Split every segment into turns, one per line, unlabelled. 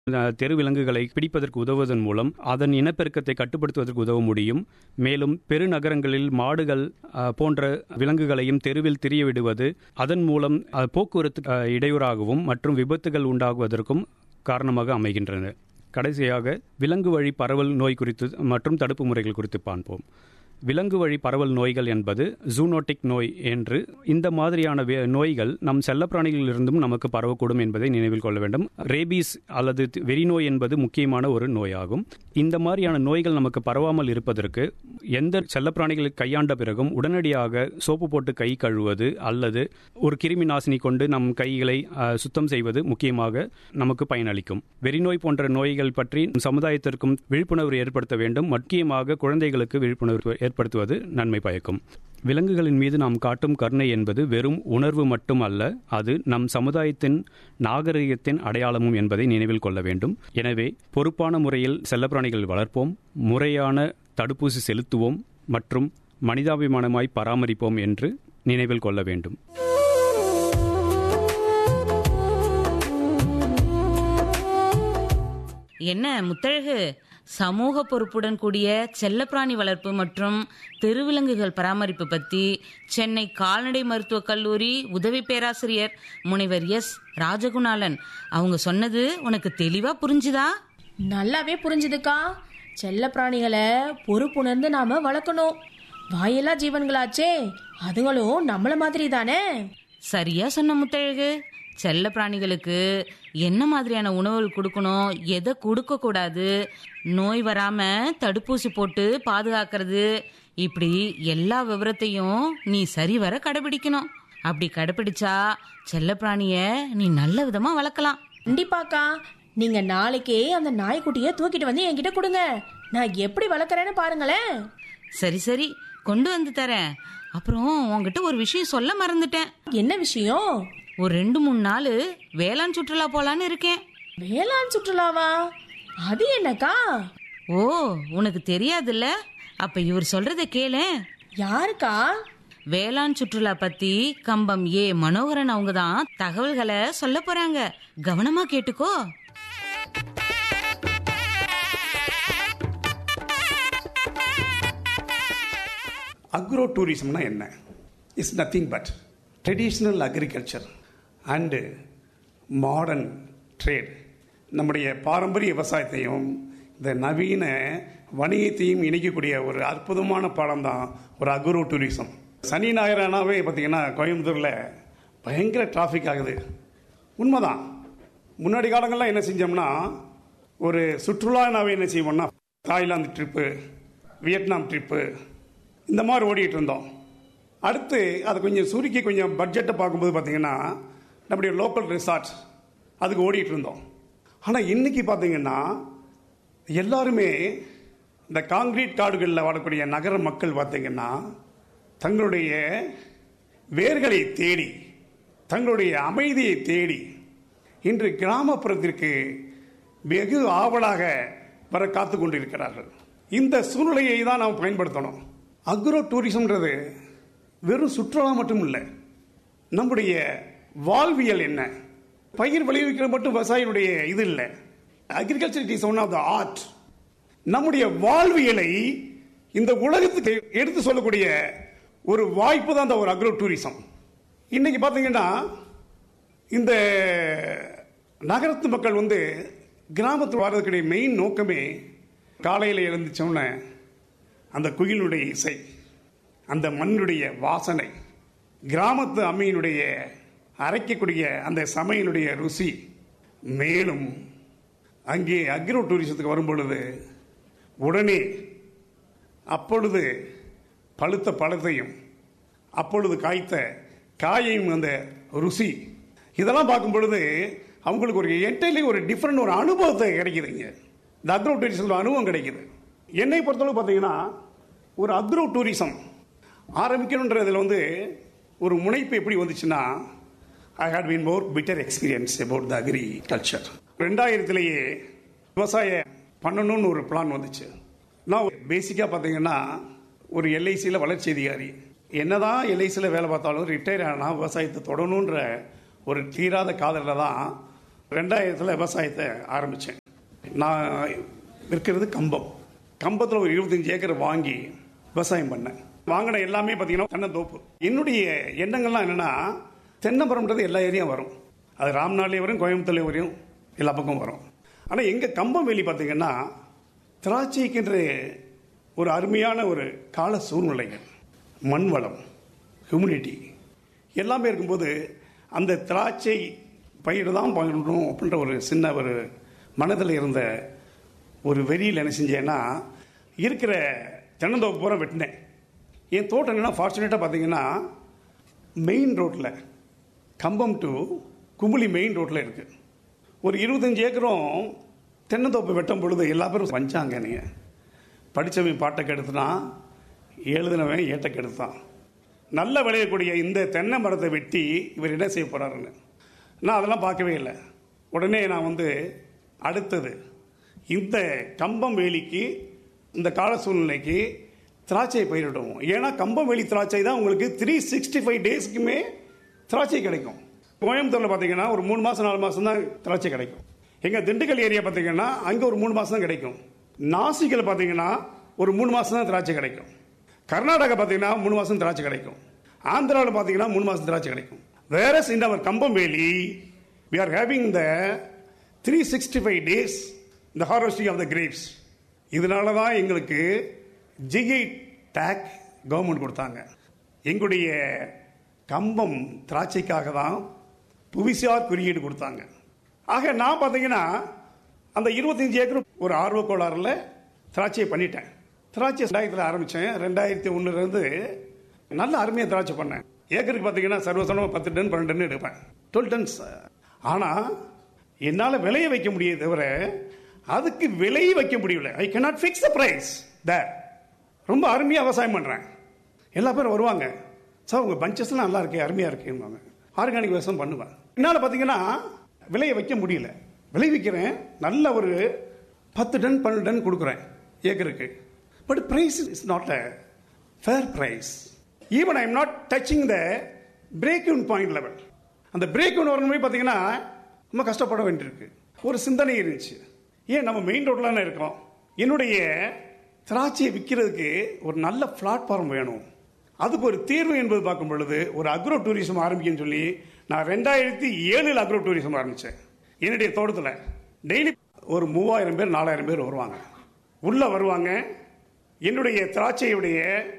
அஹ், தெரு விலங்குகளை பிடிப்பதற்கு உதவுவதன் மூலம் அதன் இனப்பெருக்கத்தை கட்டுப்படுத்துவதற்கு உதவ முடியும் மேலும் பெருநகரங்களில் மாடுகள் அஹ், போன்ற விலங்குகளையும் தெருவில் திரிய விடுவது அதன் மூலம் அஹ், போக்குவரத்து அஹ், இடையூறாகவும் மற்றும் விபத்துகள் உண்டாகுவதற்கும் காரணமாக அமைகின்றன கடைசியாக விலங்கு வழி பரவல் நோய் குறித்து மற்றும் தடுப்பு முறைகள் குறித்து பார்ப்போம் விலங்கு வழி பரவல் நோய்கள் என்பது ஜூனோட்டிக் நோய் என்று இந்த மாதிரியான வே- நோய்கள் நம் செல்லப்பிராணிகளிலிருந்தும் நமக்கு பரவக்கூடும் என்பதை நினைவில் கொள்ள வேண்டும் ரேபீஸ் அல்லது தி- வெறிநோய் என்பது முக்கியமான ஒரு நோயாகும் இந்த மாதிரியான நோய்கள் நமக்கு பரவாமல் இருப்பதற்கு எந்த செல்லப்பிராணிகளை கையாண்ட பிறகும் உடனடியாக சோப்பு போட்டு கை கழுவுவது அல்லது ஒரு கிருமி நாசினி கொண்டு நம் கைகளை அஹ், சுத்தம் செய்வது முக்கியமாக நமக்கு பயனளிக்கும் வெறிநோய் போன்ற நோய்கள் பற்றி சமுதாயத்திற்கும் விழிப்புணர்வு ஏற்படுத்த வேண்டும் முக்கியமாக குழந்தைகளுக்கு விழிப்புணர்வு ஏற்படுத்துவது நன்மை பயக்கும் விலங்குகளின் மீது நாம் காட்டும் கருணை என்பது வெறும் உணர்வு மட்டும் அல்ல அது நம் சமுதாயத்தின் நாகரிகத்தின் அடையாளமும் என்பதை நினைவில் கொள்ள வேண்டும் எனவே பொறுப்பான முறையில் செல்லப்பிராணிகள் வளர்ப்போம் முறையான தடுப்பூசி செலுத்துவோம் மற்றும் மனிதாபிமானமாய் பராமரிப்போம் என்று நினைவில் கொள்ள வேண்டும்
என்ன முத்தழகு சமூக பொறுப்புடன் கூடிய செல்லப்பிராணி வளர்ப்பு மற்றும் தெருவிலங்குகள் பராமரிப்பு பத்தி சென்னை கால்நடை மருத்துவக் கல்லூரி உதவி பேராசிரியர் முனைவர் எஸ் ராஜகுணாலன் அவங்க சொன்னது உனக்கு தெளிவா புரிஞ்சுதா
நல்லாவே புரிஞ்சுதுக்கா செல்ல பிராணிகளை பொறுப்புணர்ந்து நாம வளர்க்கணும் வாயில்லா ஜீவன்களாச்சே அதுங்களும் நம்மள மாதிரி தானே
சரியா சொன்ன முத்தழகு செல்ல பிராணிகளுக்கு என்ன மாதிரியான உணவுகள் கொடுக்கணும் எதை கொடுக்க கூடாது நோய் வராம தடுப்பூசி போட்டு பாதுகாக்கிறது இப்படி எல்லா விவரத்தையும் நீ சரிவர கடைபிடிக்கணும் அப்படி கடைபிடிச்சா செல்ல பிராணிய நீ நல்ல விதமா வளர்க்கலாம்
கண்டிப்பாக்கா நீங்க நாளைக்கே அந்த நாய்க்குட்டிய தூக்கிட்டு வந்து என்கிட்ட கொடுங்க நான் எப்படி வளர்க்குறேன்னு பாருங்களேன்
சரி சரி கொண்டு வந்து தரேன் அப்புறம் உன்கிட்ட ஒரு விஷயம் சொல்ல மறந்துட்டேன்
என்ன விஷயம்
ஒரு ரெண்டு மூணு நாள் வேளாண் சுற்றுலா போலான்னு இருக்கேன்
வேளாண் சுற்றுலாவா அது என்னக்கா
ஓ உனக்கு தெரியாதுல்ல அப்ப இவர் சொல்றத கேளு
யாருக்கா
வேளாண் சுற்றுலா பத்தி கம்பம் ஏ மனோகரன் அவங்க தான் தகவல்களை சொல்ல போறாங்க கவனமா கேட்டுக்கோ
அக்ரோ டூரிசம்னா என்ன is nothing but traditional agriculture and modern trade நம்முடைய பாரம்பரிய விவசாயத்தையும் இந்த நவீன வணிகத்தையும் இணைக்கக்கூடிய ஒரு அற்புதமான பாடம் தான் ஒரு அக்ரோ டூரிசம் சனி ஞாயிறானாவே பார்த்தீங்கன்னா கோயம்புத்தூரில் பயங்கர டிராஃபிக் ஆகுது உண்மைதான் முன்னாடி காலங்கள்லாம் என்ன செஞ்சோம்னா ஒரு சுற்றுலானாவே என்ன செய்வோம்னா தாய்லாந்து ட்ரிப்பு வியட்நாம் ட்ரிப்பு இந்த மாதிரி ஓடிட்டு இருந்தோம் அடுத்து அதை கொஞ்சம் சுருக்கி கொஞ்சம் பட்ஜெட்டை பார்க்கும்போது பார்த்தீங்கன்னா நம்முடைய லோக்கல் ரிசார்ட்ஸ் அதுக்கு ஓடிட்டு இருந்தோம் ஆனால் இன்னைக்கு பார்த்தீங்கன்னா எல்லாருமே இந்த காங்கிரீட் காடுகளில் வாழக்கூடிய நகர மக்கள் பார்த்தீங்கன்னா தங்களுடைய வேர்களை தேடி தங்களுடைய அமைதியை தேடி இன்று கிராமப்புறத்திற்கு வெகு ஆவலாக வர காத்து கொண்டிருக்கிறார்கள் இந்த சூழ்நிலையை தான் நாம் பயன்படுத்தணும் அக்ரோ டூரிசம்ன்றது வெறும் சுற்றுலா மட்டும் இல்லை நம்முடைய வாழ்வியல் என்ன பயிர் விளைவிக்கிறது மட்டும் விவசாயினுடைய இது இல்லை agriculture it is one of the art நம்முடைய வாழ்வியலை இந்த உலகத்துக்கு எடுத்து சொல்லக்கூடிய ஒரு வாய்ப்பு தான் இந்த ஒரு அக்ரோ டூரிசம் இன்னைக்கு பார்த்தீங்கன்னா இந்த நகரத்து மக்கள் வந்து கிராமத்தில் வர்றதுக்குடைய மெயின் நோக்கமே காலையில் எழுந்துச்சோன்னே அந்த குயிலுடைய இசை அந்த மண்ணுடைய வாசனை கிராமத்து அம்மியினுடைய அரைக்கக்கூடிய அந்த சமையலுடைய ருசி மேலும் அங்கே அக்ரோ டூரிசத்துக்கு வரும் பொழுது உடனே அப்பொழுது பழுத்த பழத்தையும் அப்பொழுது காய்த்த காயையும் அந்த ருசி இதெல்லாம் பார்க்கும் பொழுது அவங்களுக்கு ஒரு என்டைலி ஒரு டிஃப்ரெண்ட் ஒரு அனுபவத்தை கிடைக்குதுங்க இந்த அக்ரோ டூரிசம் அனுபவம் கிடைக்குது என்னை பொறுத்தளவு பார்த்தீங்கன்னா ஒரு அக்ரோ டூரிசம் ஆரம்பிக்கணுன்றதுல வந்து ஒரு முனைப்பு எப்படி வந்துச்சுன்னா I had been more bitter experience about the agriculture ரெண்டாயிரத்திலேயே விவசாய பண்ணணும்னு ஒரு பிளான் வந்துச்சு நான் பேசிக்காக பார்த்தீங்கன்னா ஒரு எல்ஐசியில் வளர்ச்சி அதிகாரி என்னதான் எல்ஐசியில் வேலை பார்த்தாலும் ரிட்டையர் ஆனால் விவசாயத்தை தொடணுன்ற ஒரு தீராத காதலில் தான் ரெண்டாயிரத்தில் விவசாயத்தை ஆரம்பித்தேன் நான் இருக்கிறது கம்பம் கம்பத்தில் ஒரு இருபத்தஞ்சி ஏக்கர் வாங்கி விவசாயம் பண்ணேன் வாங்கின எல்லாமே பார்த்தீங்கன்னா தென்னந்தோப்பு என்னுடைய எண்ணங்கள்லாம் என்னென்னா தென்னமரம்ன்றது எல்லா ஏரியாவும் வரும் அது ராம்நாள்லேயும் வரும் கோயம்புத்தூர்லேயும் வரும் எல்லா பக்கம் வரும் ஆனால் எங்கள் கம்பம் வேலி பார்த்தீங்கன்னா திராட்சைக்கின்ற ஒரு அருமையான ஒரு கால சூழ்நிலைகள் மண் வளம் ஹியூமினிட்டி எல்லாமே இருக்கும்போது அந்த திராட்சை பயிர் தான் பண்ணணும் அப்படின்ற ஒரு சின்ன ஒரு மனதில் இருந்த ஒரு வெறியில் என்ன செஞ்சேன்னா இருக்கிற தென்னந்தோப்பு பூரா வெட்டினேன் என் தோட்டம் என்னன்னா ஃபார்ச்சுனேட்டாக பார்த்தீங்கன்னா மெயின் ரோட்டில் கம்பம் டு குமுளி மெயின் ரோட்டில் இருக்குது ஒரு இருபத்தஞ்சி ஏக்கரும் தென்னந்தோப்பு வெட்டும் பொழுது எல்லா பேரும் வஞ்சாங்க நீங்கள் படித்தவன் பாட்டை கெடுத்துனான் எழுதினவன் ஏட்டை கெடுத்தான் நல்ல விளையக்கூடிய இந்த தென்னை மரத்தை வெட்டி இவர் என்ன செய்ய போறாருன்னு நான் அதெல்லாம் பார்க்கவே இல்லை உடனே நான் வந்து அடுத்தது இந்த கம்பம் வேலிக்கு இந்த கால சூழ்நிலைக்கு திராட்சை பயிரிடுவோம் ஏன்னா கம்பம் வேலி திராட்சை தான் உங்களுக்கு த்ரீ சிக்ஸ்டி ஃபைவ் டேஸ்க்குமே திராட்சை கிடைக்கும் கோயம்புத்தூரில் பார்த்தீங்கன்னா ஒரு மூணு மாதம் நாலு மாதம் தான் திராட்சை கிடைக்கும் எங்கள் திண்டுக்கல் ஏரியா பார்த்தீங்கன்னா அங்கே ஒரு மூணு மாதம் தான் கிடைக்கும் நாசிக்கில் பார்த்தீங்கன்னா ஒரு மூணு மாதம் தான் திராட்சை கிடைக்கும் கர்நாடகா பார்த்தீங்கன்னா மூணு மாதம் திராட்சை கிடைக்கும் ஆந்திராவில் பார்த்தீங்கன்னா மூணு மாதம் திராட்சை கிடைக்கும் வேற இந்த அவர் கம்பம்பேலி we are having the three sixty five days இந்த ஹார்வெஸ்டிங் ஆஃப் த கிரேப்ஸ் இதனால தான் எங்களுக்கு ஜிஐ டேக் கவர்மெண்ட் கொடுத்தாங்க எங்களுடைய கம்பம் திராட்சைக்காக தான் புவிசார் குறியீடு கொடுத்தாங்க ஆக நான் பார்த்தீங்கன்னா அந்த இருபத்தஞ்சு ஏக்கர் ஒரு ஆர்வ கோளாறுல திராட்சையை பண்ணிட்டேன் திராட்சை ரெண்டாயிரத்தில் ஆரம்பித்தேன் ரெண்டாயிரத்தி ஒன்றுலேருந்து நல்ல அருமையாக திராட்சை பண்ணேன் ஏக்கருக்கு பார்த்தீங்கன்னா சர்வசனமாக பத்து டன் பன்னெண்டு டன் எடுப்பேன் டுவெல் டன்ஸ் ஆனால் என்னால் விலையை வைக்க முடியும் தவிர அதுக்கு விலையை வைக்க முடியல I cannot fix the price there ரொம்ப அருமையாக விவசாயம் பண்ணுறேன் எல்லா பேரும் வருவாங்க சார் உங்கள் பஞ்சஸ்லாம் நல்லா இருக்கு அருமையாக இருக்குன்னு ஆர்கானிக் விவசாயம் பண்ணுவேன் என்னால் பார்த்தீங்கன்னா விலையை வைக்க முடியல விளைவிக்கிறேன் நல்ல ஒரு பத்து டன் பன்னெண்டு டன் கொடுக்குறேன் ஏக்கருக்கு but price is not a fair price even I am not touching the break even point level அந்த பிரேக் இன் வரணும் போய் பார்த்தீங்கன்னா ரொம்ப கஷ்டப்பட வேண்டியிருக்கு ஒரு சிந்தனை இருந்துச்சு ஏன் நம்ம மெயின் ரோட்ல இருக்கோம் என்னுடைய திராட்சையை விற்கிறதுக்கு ஒரு நல்ல பிளாட்ஃபார்ம் வேணும் அதுக்கு ஒரு தீர்வு என்பது பார்க்கும் பொழுது ஒரு அக்ரோ டூரிசம் ஆரம்பிக்கன்னு சொல்லி நான் ரெண்டாயிரத்தி ஏழில் அக்ரோ டூரிசம் ஆரம்பித்தேன் என்னுடைய தோட்டத்தில் டெய்லி ஒரு மூவாயிரம் பேர் நாலாயிரம் பேர் வருவாங்க உள்ள வருவாங்க என்னுடைய திராட்சையுடைய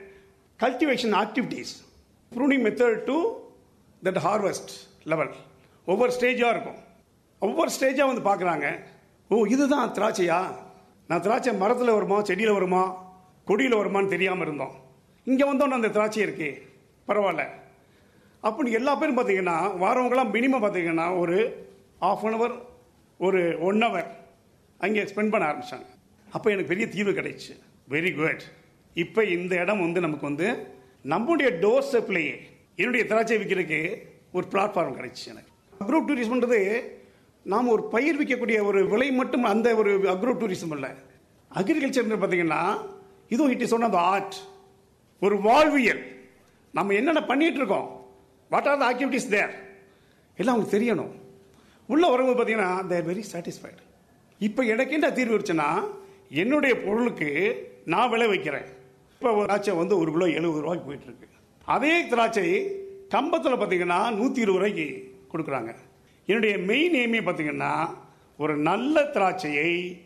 cultivation activities pruning method to that harvest level ஒவ்வொரு ஸ்டேஜாக இருக்கும் ஒவ்வொரு ஸ்டேஜாக வந்து பார்க்குறாங்க ஓ இதுதான் திராட்சையா நான் திராட்சை மரத்தில் வருமா செடியில் வருமா கொடியில் வருமான்னு தெரியாமல் இருந்தோம் இங்கே வந்தோன்னே அந்த திராட்சை இருக்கே பரவாயில்ல அப்படி எல்லா பேரும் பார்த்தீங்கன்னா வாரவங்களாம் மினிமம் பார்த்தீங்கன்னா ஒரு ஆஃப் அன் ஹவர் ஒரு ஒன் ஹவர் அங்கே ஸ்பெண்ட் பண்ண ஆரம்பிச்சாங்க அப்போ எனக்கு பெரிய தீர்வு கிடைச்சு வெரி குட் இப்போ இந்த இடம் வந்து நமக்கு வந்து நம்முடைய டோர் ஸ்டெப்லேயே என்னுடைய திராட்சை விற்கிறதுக்கு ஒரு பிளாட்ஃபார்ம் கிடைச்சு எனக்கு அக்ரோ டூரிசம்ன்றது நாம் ஒரு பயிர் விற்கக்கூடிய ஒரு விலை மட்டும் அந்த ஒரு அக்ரோ டூரிசம் இல்லை அக்ரிகல்ச்சர் பார்த்தீங்கன்னா இதுவும் it is one of art ஒரு வாழ்வியல் நம்ம என்னென்ன பண்ணிட்டு இருக்கோம் what are the activities there எல்லாம் அவங்களுக்கு தெரியணும் உள்ள வரும்போது பார்த்தீங்கன்னா தேர் வெரி சாட்டிஸ்ஃபைடு இப்போ எனக்கு என்ன தீர்வு இருந்துச்சுன்னா என்னுடைய பொருளுக்கு நான் விளை வைக்கிறேன் இப்போ ஒரு திராட்சை வந்து ஒரு கிலோ எழுபது ரூபாய்க்கு போயிட்டு இருக்கு அதே திராட்சை கம்பத்தில் பார்த்தீங்கன்னா நூற்றி இருபது ரூபாய்க்கு கொடுக்குறாங்க என்னுடைய மெயின் எய்மே பார்த்தீங்கன்னா ஒரு நல்ல திராட்சையை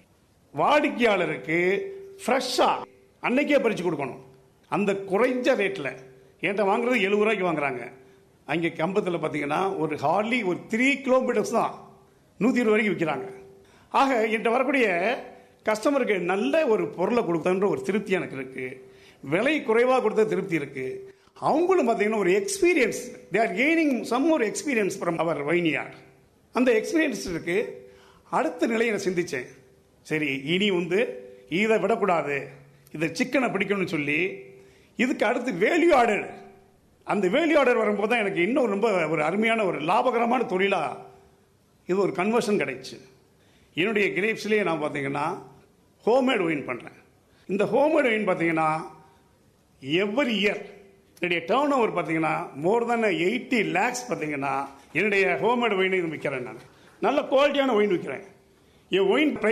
வாடிக்கையாளருக்கு ஃப்ரெஷ்ஷாக அன்னைக்கே பறித்து கொடுக்கணும் அந்த குறைஞ்ச ரேட்டில் என்கிட்ட வாங்குறது எழுபது ரூபாய்க்கு வாங்குறாங்க அங்கே கம்பத்தில் பார்த்தீங்கன்னா ஒரு ஹார்லி ஒரு த்ரீ கிலோமீட்டர்ஸ் தான் நூற்றி இருபது வரைக்கும் விற்கிறாங்க ஆக என்கிட்ட வரக்கூடிய கஸ்டமருக்கு நல்ல ஒரு பொருளை கொடுத்தன்ற ஒரு திருப்தி எனக்கு இருக்கு விலை குறைவாக கொடுத்த திருப்தி இருக்கு அவங்களும் பார்த்தீங்கன்னா ஒரு experience they are gaining some ஒரு எக்ஸ்பீரியன்ஸ் ஃப்ரம் அவர் வைனியார் அந்த எக்ஸ்பீரியன்ஸ் இருக்கு அடுத்த நிலையை நான் சிந்திச்சேன் சரி இனி வந்து இதை விடக்கூடாது இதை சிக்கனை பிடிக்கணும்னு சொல்லி இதுக்கு அடுத்து வேல்யூ ஆர்டர் அந்த வேல்யூ ஆர்டர் வரும்போது தான் எனக்கு இன்னும் ரொம்ப ஒரு அருமையான ஒரு லாபகரமான தொழிலாக இது ஒரு கன்வர்ஷன் கிடைச்சு என்னுடைய கிரேப்ஸ்லேயே நான் பார்த்தீங்கன்னா ஹோம்மேட் ஒயின் பண்ணுறேன் இந்த ஹோம்மேட் ஒயின் பார்த்தீங்கன்னா எவ்ரி இயர் என்னுடைய டேர்ன் ஓவர் பார்த்தீங்கன்னா மோர் தென் எயிட்டி லேக்ஸ் பார்த்தீங்கன்னா என்னுடைய ஹோம்மேட் ஒயினை விற்கிறேன் நான் நல்ல குவாலிட்டியான ஒயின் விற்கிறேன் என் ஒயின்